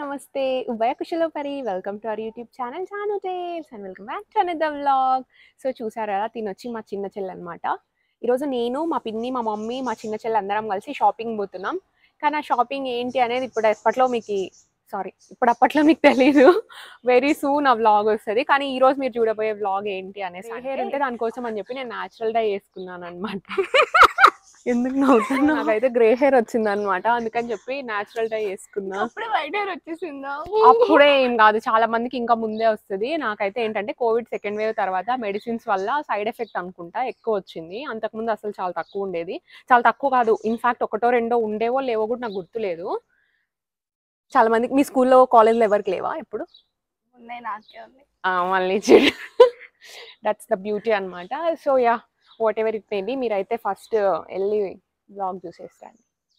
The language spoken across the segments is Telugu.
నమస్తే ఉభయ కుశలోపరి welcome to our YouTube channel Chanu tapes and welcome back to another vlog so చూసారు కదా తినొచ్చి మా చిన్న చెల్లి అనమాట ఈరోజు నేను మా పిన్ని మా మమ్మీ మా చిన్న చెల్లి అందరం కలిసి షాపింగ్ పోతున్నాం కానీ ఆ షాపింగ్ ఏంటి అనేది ఇప్పుడు ఎప్పట్లో మీకు సారీ ఇప్పుడు అప్పట్లో మీకు తెలీదు వెరీ సూన్ ఆ వ్లాగ్ వస్తుంది కానీ ఈ రోజు మీరు చూడబోయే వ్లాగ్ ఏంటి అనేసి హెయిర్ ఉంటే దానికోసం అని చెప్పి నేను న్యాచురల్ డై వేసుకున్నాను అనమాట ఎందుకు నవ్వుతున్నా నాకైతే గ్రే హెయిర్ వచ్చింది అనమాట అందుకని చెప్పి న్యాచురల్ డై వేసుకున్నా అప్పుడే వైట్ హెయిర్ వచ్చేసిందా అప్పుడే ఏం కాదు చాలా మందికి ఇంకా ముందే వస్తుంది నాకైతే ఏంటంటే కోవిడ్ సెకండ్ వేవ్ తర్వాత మెడిసిన్స్ వల్ల సైడ్ ఎఫెక్ట్ అనుకుంటా ఎక్కువ వచ్చింది అంతకుముందు అసలు చాలా తక్కువ ఉండేది చాలా తక్కువ కాదు ఇన్ఫాక్ట్ ఒకటో రెండో ఉండేవో లేవో కూడా నాకు గుర్తులేదు చాలా మందికి మీ స్కూల్లో కాలేజ్లో ఎవరికి లేవా ఎప్పుడు ఉన్నాయి నాకే ఉంది ఆ, మళ్ళీ చూడు దట్స్ ద బ్యూటీ అన్నమాట so yeah whatever it maybe మీరైతే ఫస్ట్ వెళ్ళి బ్లాగ్ చూసేస్తాను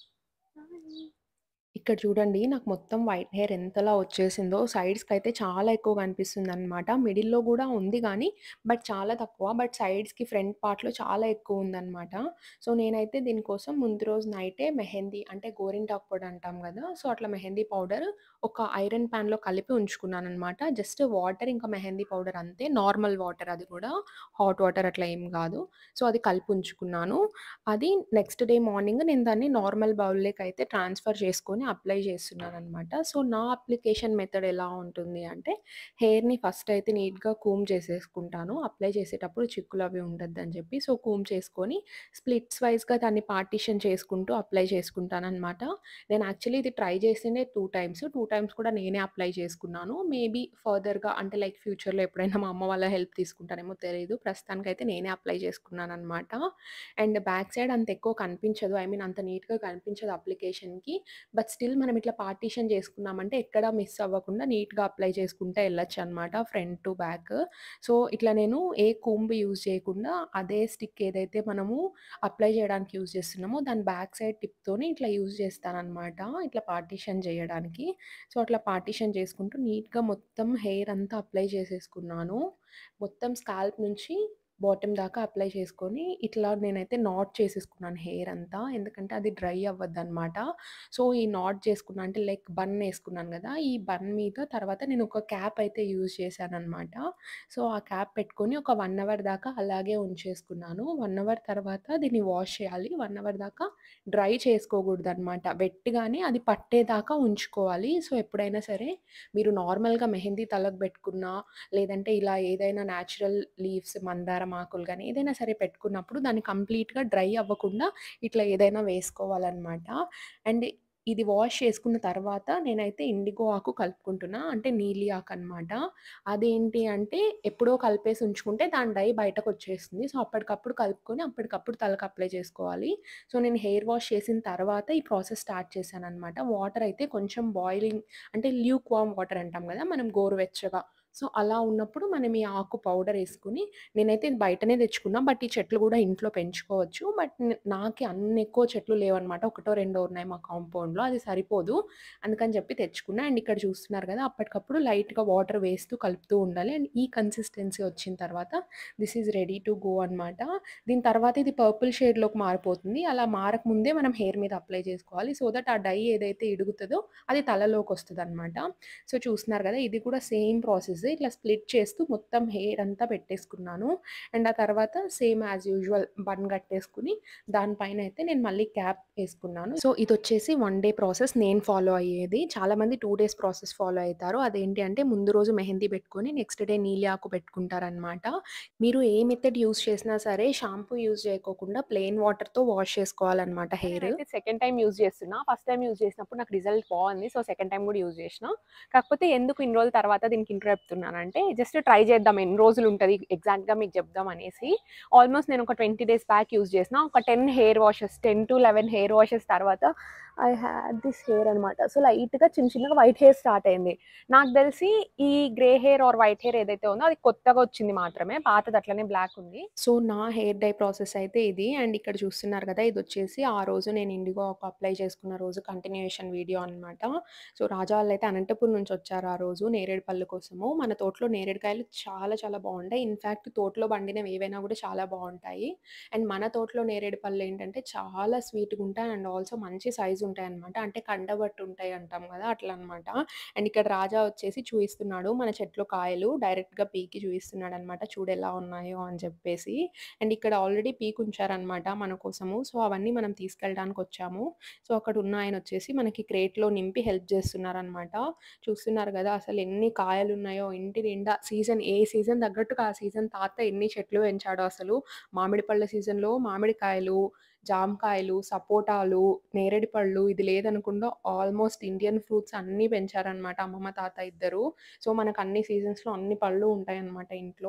ఇక్కడ చూడండి నాకు మొత్తం వైట్ హెయిర్ ఎంతలా వచ్చేసిందో సైడ్స్కి అయితే చాలా ఎక్కువ కనిపిస్తుంది అనమాట మిడిల్లో కూడా ఉంది కానీ బట్ చాలా తక్కువ బట్ సైడ్స్కి ఫ్రంట్ పార్ట్లో చాలా ఎక్కువ ఉందన్నమాట సో నేనైతే దీనికోసం ముందు రోజు నైటే మెహందీ అంటే గోరింటాకు పొడి అంటాం కదా సో అట్లా మెహందీ పౌడర్ ఒక ఐరన్ ప్యాన్లో కలిపి ఉంచుకున్నాను అనమాట జస్ట్ వాటర్ ఇంకా మెహందీ పౌడర్ అంతే నార్మల్ వాటర్ అది కూడా హాట్ వాటర్ అట్లా ఏం కాదు సో అది కలిపి ఉంచుకున్నాను అది నెక్స్ట్ డే మార్నింగ్ నేను దాన్ని నార్మల్ బౌల్లోకి అయితే ట్రాన్స్ఫర్ చేసుకొని అప్లై చేస్తున్నాను అనమాట సో నా అప్లికేషన్ మెథడ్ ఎలా ఉంటుంది అంటే హెయిర్ని ఫస్ట్ అయితే నీట్గా కూమ్ చేసేసుకుంటాను అప్లై చేసేటప్పుడు చిక్కులు అవి ఉండద్దు అని చెప్పి సో కూమ్ చేసుకొని స్ప్లిట్స్ వైజ్గా దాన్ని పార్టీషన్ చేసుకుంటూ అప్లై చేసుకుంటాను అనమాట నేను యాక్చువల్లీ ఇది ట్రై చేసిందే టూ టైమ్స్ టూ టైమ్స్ కూడా నేనే అప్లై చేసుకున్నాను మేబీ ఫర్దర్గా అంటే లైక్ ఫ్యూచర్లో ఎప్పుడైనా మా అమ్మ వాళ్ళ హెల్ప్ తీసుకుంటానేమో తెలియదు ప్రస్తుతానికైతే నేనే అప్లై చేసుకున్నాను అనమాట అండ్ బ్యాక్ సైడ్ అంత ఎక్కువ కనిపించదు ఐ మీన్ అంత నీట్గా కనిపించదు అప్లికేషన్కి బట్ స్టిల్ మనం ఇట్లా పార్టీషన్ చేసుకున్నామంటే ఎక్కడ మిస్ అవ్వకుండా నీట్గా అప్లై చేసుకుంటే వెళ్ళొచ్చు అనమాట ఫ్రంట్ టు బ్యాక్ సో ఇట్లా నేను ఏ కూంబ్ యూజ్ చేయకుండా అదే స్టిక్ ఏదైతే మనము అప్లై చేయడానికి యూజ్ చేస్తున్నామో దాని బ్యాక్ సైడ్ టిప్తోని ఇట్లా యూజ్ చేస్తానన్నమాట ఇట్లా పార్టీషన్ చేయడానికి సో అట్లా పార్టీషన్ చేసుకుంటూ నీట్గా మొత్తం హెయిర్ అంతా అప్లై చేసేసుకున్నాను మొత్తం స్కాల్ప్ నుంచి బాటమ్ దాకా అప్లై చేసుకొని ఇట్లా నేనైతే నాట్ చేసేసుకున్నాను హెయిర్ అంతా ఎందుకంటే అది డ్రై అవ్వద్దు అనమాట సో ఈ నాట్ చేసుకున్నా అంటే లైక్ బన్ వేసుకున్నాను కదా ఈ బన్ మీద తర్వాత నేను ఒక క్యాప్ అయితే యూజ్ చేశాను అనమాట సో ఆ క్యాప్ పెట్టుకొని ఒక వన్ అవర్ దాకా అలాగే ఉంచేసుకున్నాను వన్ అవర్ తర్వాత దీన్ని వాష్ చేయాలి వన్ అవర్ దాకా డ్రై చేసుకోకూడదు అనమాట వెట్టిగానే అది పట్టేదాకా ఉంచుకోవాలి సో ఎప్పుడైనా సరే మీరు నార్మల్గా మెహందీ తలకు పెట్టుకున్నా లేదంటే ఇలా ఏదైనా న్యాచురల్ లీవ్స్ మందారం ఆకులు కానీ ఏదైనా సరే పెట్టుకున్నప్పుడు దాన్ని కంప్లీట్గా డ్రై అవ్వకుండా ఇట్లా ఏదైనా వేసుకోవాలన్నమాట అండ్ ఇది వాష్ చేసుకున్న తర్వాత నేనైతే ఇండిగో ఆకు కలుపుకుంటున్నా అంటే నీలి ఆకు అనమాట అదేంటి అంటే ఎప్పుడో కలిపేసి ఉంచుకుంటే దాని డై బయటకు వచ్చేస్తుంది సో అప్పటికప్పుడు కలుపుకొని అప్పటికప్పుడు తలకు అప్లై చేసుకోవాలి సో నేను హెయిర్ వాష్ చేసిన తర్వాత ఈ ప్రాసెస్ స్టార్ట్ చేశాను అనమాట వాటర్ అయితే కొంచెం బాయిలింగ్ అంటే ల్యూక్ వామ్ వాటర్ అంటాం కదా మనం గోరువెచ్చగా సో అలా ఉన్నప్పుడు మనం ఈ ఆకు పౌడర్ వేసుకుని నేనైతే ఇది బయటనే తెచ్చుకున్నా బట్ ఈ చెట్లు కూడా ఇంట్లో పెంచుకోవచ్చు బట్ న- నాకు అన్ని ఎక్కువ చెట్లు లేవన్నమాట ఒకటో రెండో ఉన్నాయి మా కాంపౌండ్లో అది సరిపోదు అందుకని చెప్పి తెచ్చుకున్నా అండ్ ఇక్కడ చూస్తున్నారు కదా అప్పటికప్పుడు లైట్గా వాటర్ వేస్తూ కలుపుతూ ఉండాలి అండ్ ఈ కన్సిస్టెన్సీ వచ్చిన తర్వాత this is ready to go అనమాట దీని తర్వాత ఇది పర్పుల్ షేడ్లోకి మారిపోతుంది అలా మారకముందే మనం హెయిర్ మీద అప్లై చేసుకోవాలి సో దట్ ఆ డై ఏదైతే ఇడుగుతుందో అది తలలోకి వస్తుంది అనమాట సో చూస్తున్నారు కదా ఇది కూడా సేమ్ ప్రాసెస్ ఇట్లా స్ప్లిట్ చేస్తూ మొత్తం హెయిర్ అంతా పెట్టేసుకున్నాను అండ్ ఆ తర్వాత సేమ్ యాజ్ యూజువల్ బన్ కట్టేసుకుని దానిపైన అయితే నేను మళ్ళీ క్యాప్ వేసుకున్నాను సో ఇది వచ్చేసి వన్ డే ప్రాసెస్ నేను ఫాలో అయ్యేది చాలా మంది టూ డేస్ ప్రాసెస్ ఫాలో అవుతారు అదేంటి అంటే ముందు రోజు మెహందీ పెట్టుకొని నెక్స్ట్ డే నీలి ఆకు పెట్టుకుంటారనమాట మీరు ఏ మెథడ్ యూస్ చేసినా సరే షాంపూ యూజ్ చేయకోకుండా ప్లెయిన్ వాటర్తో వాష్ చేసుకోవాలన్నమాట హెయిర్ సెకండ్ టైం యూజ్ చేస్తున్నా ఫస్ట్ టైం యూజ్ చేసినప్పుడు నాకు రిజల్ట్ బాగుంది సో సెకండ్ టైం కూడా యూజ్ చేసిన కాకపోతే ఎందుకు ఇన్ని రోజుల తర్వాత దీనికి ఇంట్రో చెప్తున్నానంటే జస్ట్ ట్రై చేద్దాం ఎన్ని రోజులు ఉంటుంది ఎగ్జాక్ట్గా మీకు చెప్దాం అనేసి ఆల్మోస్ట్ నేను ఒక ట్వంటీ డేస్ బ్యాక్ యూజ్ చేసిన ఒక ten hair washes ten to eleven hair washes తర్వాత ఐ హ్యాడ్ దిస్ హెయిర్ అనమాట సో లైట్గా చిన్న చిన్నగా వైట్ హెయిర్ స్టార్ట్ అయింది నాకు తెలిసి ఈ grey hair or white hair ఏదైతే ఉందో అది కొత్తగా వచ్చింది మాత్రమే పాతది అట్లనే బ్లాక్ ఉంది సో నా హెయిర్ డై ప్రాసెస్ అయితే ఇది అండ్ ఇక్కడ చూస్తున్నారు కదా ఇది వచ్చేసి ఆ రోజు నేను ఇండిగో ఒక అప్లై చేసుకున్న రోజు కంటిన్యూషన్ వీడియో అనమాట సో రాజా వాళ్ళు అయితే అనంతపురం నుంచి వచ్చారు ఆ రోజు నేరేడు పళ్ళు కోసము మన తోటలో నేరేడుకాయలు చాలా చాలా బాగుంటాయి ఇన్ఫ్యాక్ట్ తోటలో పండినవి ఏవైనా కూడా చాలా బాగుంటాయి అండ్ మన తోటలో నేరేడు పళ్ళు ఏంటంటే చాలా స్వీట్గా ఉంటాయి అండ్ ఆల్సో మంచి సైజు ఉంటాయన్నమాట. అంటే కండబట్టి ఉంటాయి అంటాం గదా! అట్లా అన్నమాట. అండ్ ఇక్కడ రాజా వచ్చేసి చూయిస్తున్నాడు మన చెట్లో కాయలు డైరెక్ట్‌గా పీకి చూయిస్తున్నాడన్నమాట. చూడు ఎలా ఉన్నాయో అని చెప్పేసి. అండ్ ఇక్కడ ఆల్రెడీ పీకి ఉంచారన్నమాట మన కోసము. సో, అవన్నీ మనం తీసుకెళ్ళడానికొచ్చాము. సో, అక్కడ ఉన్న ఆయనొచ్చేసి మనకి క్రేట్‌లో నింపి హెల్ప్ చేస్తున్నారన్నమాట. చూస్తున్నారు గదా! అసలు ఎన్ని కాయలున్నాయో ఇంటి నిండా సీజన్ ఏ సీజన్ తగ్గట్టుగా ఆ సీజన్ తాత ఎన్ని చెట్లు పెంచాడో అసలు. మామిడి పళ్ళ సీజన్‌లో మామిడికాయలు, జామకాయలు, సపోటాలు, నేరేడు పళ్ళు ఇది లేదనకుండా ఆల్మోస్ట్ ఇండియన్ ఫ్రూట్స్ అన్నీ పెంచారన్నమాట అమ్మమ్మ, తాత ఇద్దరు. సో, మనకు అన్ని సీజన్స్‌లో అన్ని పళ్ళు ఉంటాయన్నమాట ఇంట్లో.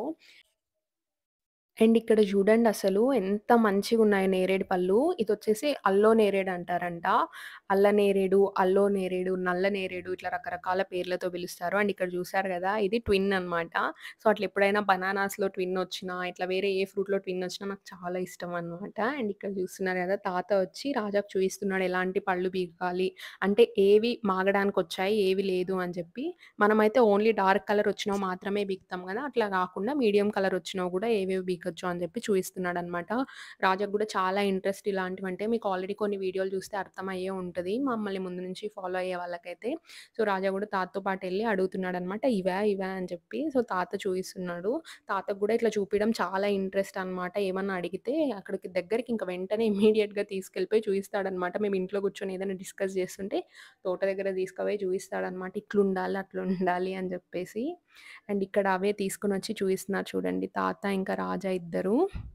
అండ్ ఇక్కడ చూడండి అసలు ఎంత మంచిగున్నాయో నేరేడు పళ్ళు. ఇదొచ్చేసి అల్లో నేరేడు అంటారంట. అల్ల నేరేడు, అల్లో నేరేడు, నల్ల నేరేడు ఇట్లా రకరకాల పేర్లతో పిలుస్తారు. అండ్ ఇక్కడ చూసారు గదా! ఇది ట్విన్ అన్నమాట. సో, అట్లా ఎప్పుడైనా బనానాస్‌లో ట్విన్ వచ్చినా, ఇట్లా వేరే ఏ ఫ్రూట్‌లో ట్విన్ వచ్చినా నాకు చాలా ఇష్టం అన్నమాట. అండ్ ఇక్కడ చూస్తున్నారు గదా! తాత వచ్చి రాజాకు చూయిస్తున్నాడు ఎలాంటి పళ్ళు పీకాలి. అంటే ఏవి మాగడానికొచ్చాయి, ఏవి లేదు అని చెప్పి. మనమైతే ఓన్లీ డార్క్ కలర్ వచ్చినవి మాత్రమే పీకుతాం గదా! అట్లా కాకుండా మీడియం కలర్ వచ్చినవి గూడా ఏవేవి పీకొచ్చు అని చెప్పి చూయిస్తున్నాడన్నమాట. రాజాకు గూడా చాలా ఇంట్రెస్ట్ ఇలాంటివంటే మీకు ఆల్రెడీ కొన్ని వీడియోలు చూస్తే అర్థమయ్యే ఉంటది. మమ్మల్ని ముందు నుంచి ఫాలో అయ్యే వాళ్ళకైతే. సో, రాజా గూడా తాతతో పాటు ఎళ్లి అడుగుతున్నాడన్నమాట. ఇవా? ఇవా? అని చెప్పి. సో, తాత చూయిస్తున్నాడు. తాతకు గూడా ఇట్లా చూపియడం చాలా ఇంట్రెస్ట్ అన్నమాట. ఏమన్నా అడిగితే అక్కడికి దగ్గరికి ఇంక వెంటనే ఇమ్మీడియేట్‌గా తీసుకెళ్ళిపోయి చూయిస్తాడన్నమాట. మేము ఇంట్లో కూర్చొని ఏదైనా డిస్కస్ చేస్తుంటే తోట దగ్గర తీసుకుపోయి చూయిస్తాడన్నమాట. ఇట్లుండాలి, అట్లుండాలి అని చెప్పేసి. అండ్ ఇక్కడ అవే తీసుకొనొచ్చి చూయిస్తున్నారు చూడండి తాత ఇంకా రాజా ఇద్దరు.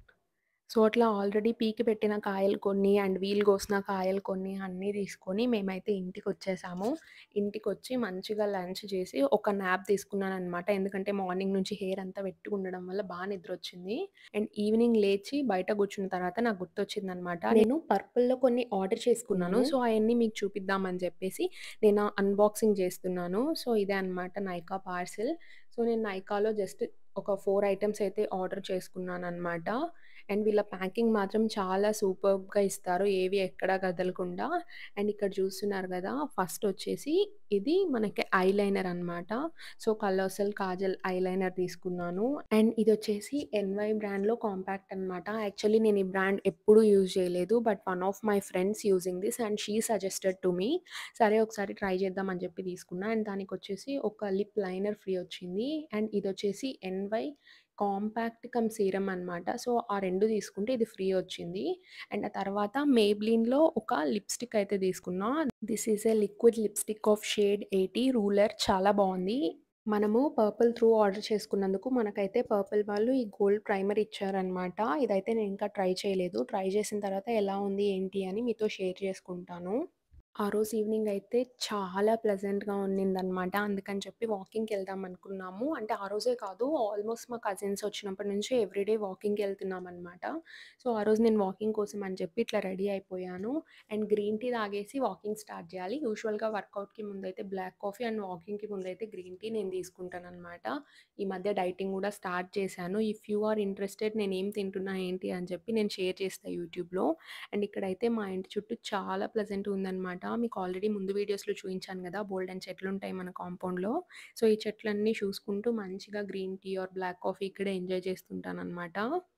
సో, అట్లా ఆల్రెడీ పీకి పెట్టిన కాయలు కొన్ని అండ్ వీళ్ళు కోసిన కాయలు కొన్ని అన్నీ తీసుకొని మేమైతే ఇంటికొచ్చేసాము. ఇంటికొచ్చి మంచిగా లంచ్ చేసి ఒక న్యాప్ తీసుకున్నానన్నమాట. ఎందుకంటే మార్నింగ్ నుంచి హెయిర్ అంతా వెట్టుగా ఉండడం వల్ల బా నిద్రొచ్చింది. అండ్ ఈవినింగ్ లేచి బయట కూర్చున్న తర్వాత నాకు గుర్తొచ్చిందన్నమాట. నేను పర్పుల్‌లో కొన్ని ఆర్డర్ చేసుకున్నాను. హుహు. సో, అయన్నీ మీకు చూపిద్దాం అని చెప్పేసి నేను అన్బాక్సింగ్ చేస్తున్నాను. సో, ఇదే అన్నమాట నైకా పార్సెల్. సో, నేను నైకాలో జస్ట్ ఒక 4 ఐటెమ్స్ అయితే ఆర్డర్ చేసుకున్నానన్నమాట. అండ్ వీళ్ళ ప్యాకింగ్ మాత్రం చాలా సూపర్బ్‌గా ఇస్తారు. ఏవి ఎక్కడా కదలకుండా. అండ్ ఇక్కడ చూస్తున్నారు గదా! ఫస్ట్ వచ్చేసి ఇది మనకి ఐలైనర్ అన్నమాట. సో, కలోసల్ కాజల్ ఐలైనర్ తీసుకున్నాను. అండ్ ఇదొచ్చేసి ఎన్‌వై బ్రాండ్‌లో కాంపాక్ట్ అన్నమాట. యాక్చువల్లీ నేను ఈ బ్రాండ్ ఎప్పుడూ యూజ్ చేయలేదు. But one of my friends using this and she suggested to me. సరే ఒకసారి ట్రై చేద్దాం అని చెప్పి తీసుకున్నా. అండ్ దానికొచ్చేసి ఒక లిప్ లైనర్ ఫ్రీ వచ్చింది. అండ్ ఇదొచ్చేసి ఎన్‌వై కాంపాక్ట్ కమ్ సీరమ్ అన్నమాట. సో, ఆ 2 తీసుకుంటే ఇది ఫ్రీ వచ్చింది. అండ్ ఆ తర్వాత మేబ్లిన్‌లో ఒక లిప్‌స్టిక్ అయితే తీసుకున్నా. This is a liquid lipstick of shade 80 ruler చాలా బావుంది. మనము పర్పుల్ త్రూ ఆర్డర్ చేసుకున్నందుకు మనకైతే పర్పుల్ వాళ్ళు ఈ గోల్డ్ ప్రైమర్ ఇచ్చారన్నమాట. ఇదైతే నేను ఇంకా ట్రై చేయలేదు. ట్రై చేసిన తర్వాత ఎలా ఉంది ఏంటి అని మీతో షేర్ చేసుకుంటాను. ఆ రోజు ఈవినింగ్ అయితే చాలా ప్లెజెంట్‌గా ఉన్నిందన్నమాట. అందుకని చెప్పి వాకింగ్‌కెళ్దాం అనుకున్నాము. అంటే ఆ రోజే కాదు ఆల్మోస్ట్ మా కజిన్స్ వచ్చినప్పటి నుంచి ఎవ్రీడే వాకింగ్‌కెళ్తున్నామన్నమాట. సో, ఆ రోజు నేను వాకింగ్ కోసం అని చెప్పి ఇట్లా రెడీ అయిపోయాను. అండ్ గ్రీన్ టీ తాగేసి వాకింగ్ స్టార్ట్ చేయాలి. యూజువల్‌గా వర్కౌట్‌కి ముందైతే బ్లాక్ కాఫీ అండ్ వాకింగ్‌కి ముందైతే గ్రీన్ టీ నేను తీసుకుంటానన్నమాట. ఈ మధ్య డైటింగ్ గూడా స్టార్ట్ చేశాను. ఇఫ్ యూ ఆర్ ఇంట్రెస్టెడ్ నేనేం తింటున్నా ఏంటి అని చెప్పి నేను షేర్ చేస్తా యూట్యూబ్‌లో. అండ్ ఇక్కడైతే మా ఇంటి చుట్టూ చాలా ప్లెజెంట్‌గా ఉందన్నమాట. మీకు ఆల్రెడీ ముందు వీడియోస్‌లో చూయించాను గదా! బోలెడన్ని చెట్లుంటాయి మన కాంపౌండ్‌లో. సో, ఈ చెట్లన్నీ చూసుకుంటూ మంచిగా green tea or black coffee ఇక్కడే ఎంజాయ్ చేస్తుంటానన్నమాట.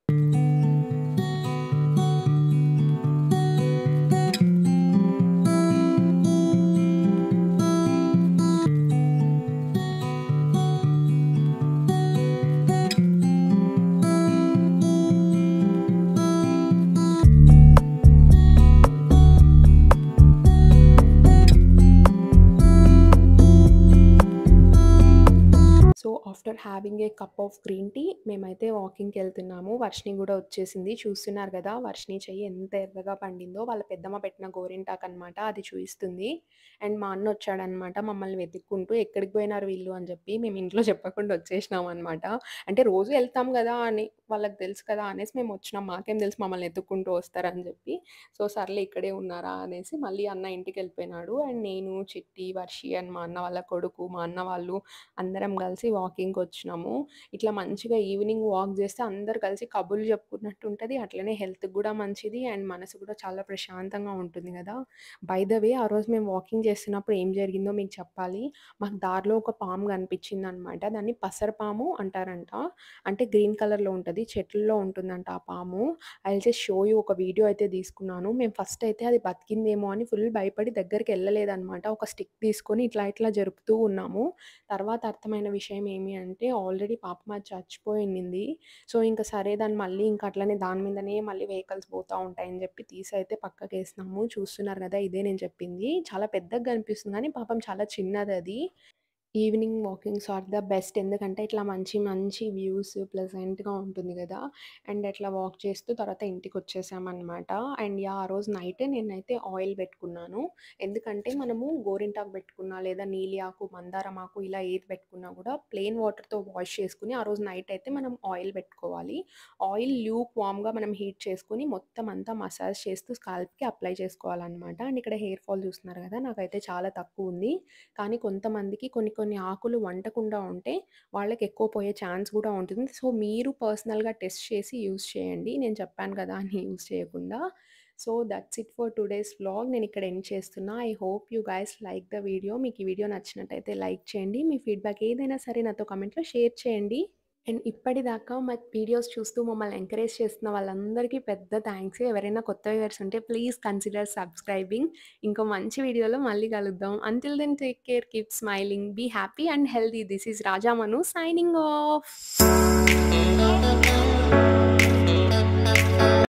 So, after having a cup of green tea మేమైతే వాకింగ్‌కెళ్తున్నాము. వర్షిణి గూడా వచ్చేసింది. చూస్తున్నారు గదా! వర్షిణి చెయ్యి ఎంత ఎర్రగా పండిందో. వాళ్ళ పెద్దమ్మ పెట్టిన గోరింటాకు అన్నమాట. అది చూయిస్తుంది. అండ్ మా అన్న వచ్చాడన్నమాట మమ్మల్ని వెతుక్కుంటూ ఎక్కడికి పోయినారు వీళ్ళు అని చెప్పి మేము ఇంట్లో చెప్పకుండా వచ్చేసినామన్నమాట. అంటే రోజు ఎళ్తాం గదా! అని వాళ్ళకి తెలుసు కదా! అనేసి మేము వచ్చినాం. మాకేం తెలుసు మమ్మల్ని ఎతుక్కుంటూ వస్తారని చెప్పి. సో, సర్లే ఇక్కడే ఉన్నారా అనేసి మళ్ళీ అన్న ఇంటికెళ్ళిపోయినాడు. అండ్ నేను, చిట్టి, వర్షి అండ్ మా అన్న వాళ్ళ కొడుకు, మా అన్న వాళ్ళు అందరం కలిసి వాకింగ్‌కొచ్చినాము. ఇట్లా మంచిగా ఈవినింగ్ వాక్ చేస్తే అందరూ కలిసి కబుర్లు చెప్పుకున్నట్టు ఉంటది. అట్లనే హెల్త్‌కి గూడా మంచిది. అండ్ మనసు కూడా చాలా ప్రశాంతంగా ఉంటుంది గదా! బై ద వే ఆ రోజు మేము వాకింగ్ చేస్తున్నప్పుడు ఏం జరిగిందో మీకు చెప్పాలి. మాకు దారిలో ఒక పాము కనిపించిందన్నమాట. దాన్ని పసరపాము అంటారంట. అంటే గ్రీన్ కలర్‌లో ఉంటది. ఉంటది. చెట్లలో ఉంటుందంట ఆ పాము. I will just show you ఒక వీడియో అయితే తీసుకున్నాను. మేము ఫస్ట్ అయితే అది బతికిందేమో అని ఫుల్ భయపడి దగ్గరికెళ్ళలేదనమాట. ఒక స్టిక్ తీసుకొని ఇట్లా ఇట్లా జరుపుతూ ఉన్నాము. తర్వాత అర్థమైన విషయం ఏమి అంటే ఆల్రెడీ పాపం అది చచ్చిపోయుండింది. సో, ఇంక సరే దాన్ని మళ్ళీ ఇంక అట్లనే దాని మీదనే మళ్ళీ వెహికల్స్ పోతా ఉంటాయని చెప్పి తీసైతే పక్కకేసినాము. చూస్తున్నారు కదా! ఇదే నేను చెప్పింది. చాలా పెద్దగా కనిపిస్తుంది కానీ పాపం చాలా చిన్నదది. Evening walkings are the best. ఎందుకంటే ఇట్లా మంచి మంచి వ్యూస్ ప్లెజెంట్‌గా ఉంటుంది గదా! అండ్ అట్లా వాక్ చేస్తూ తర్వాత ఇంటికొచ్చేసామనమాట. And yeah! ఆ రోజు నైట్ నేనైతే ఆయిల్ పెట్టుకున్నాను. ఎందుకంటే మనము గోరింటాకు పెట్టుకున్నా లేదా నీలి ఆకు, మందారం ఆకు ఇలా ఏది పెట్టుకున్నా కూడా ప్లెయిన్ వాటర్‌తో వాష్ చేసుకొని ఆ రోజు నైట్ అయితే మనం ఆయిల్ పెట్టుకోవాలి. ఆయిల్ ల్యూక్ వార్మ్‌గా మనం హీట్ చేసుకొని మొత్తం అంతా మసాజ్ చేస్తూ స్కాల్ప్‌కి అప్లై చేసుకోవాలనమాట. అండ్ ఇక్కడ హెయిర్ ఫాల్ చూస్తున్నారు కదా! నాకైతే చాలా తక్కువుంది. కానీ కొంతమందికి కొన్ని కొన్ని ఆకులు వంటకుండా ఉంటే వాళ్ళకి ఎక్కువ పోయే ఛాన్స్ కూడా ఉంటుంది. సో, మీరు పర్సనల్‌గా టెస్ట్ చేసి యూజ్ చేయండి. నేను చెప్పాను కదా! అని యూజ్ చేయకుండా. So, that's it for today's vlog. నేను ఇక్కడ ఎండ్ చేస్తున్నా. I hope you guys like the video. మీకు ఈ వీడియో నచ్చినట్టయితే లైక్ చేయండి. మీ ఫీడ్‌బ్యాక్ ఏదైనా సరే నాతో కామెంట్‌లో షేర్ చేయండి. అండ్ ఇప్పటిదాకా మా వీడియోస్ చూస్తూ మమ్మల్ని ఎంకరేజ్ చేస్తున్న వాళ్ళందరికీ పెద్ద థాంక్స్. ఎవరైనా కొత్త వ్యూవర్స్ ఉంటే ప్లీజ్ కన్సిడర్ సబ్స్క్రైబింగ్. ఇంకో మంచి వీడియోలో మళ్ళీ కలుద్దాం. Until then take care, keep smiling, be happy and healthy. This is Raja Manu signing of.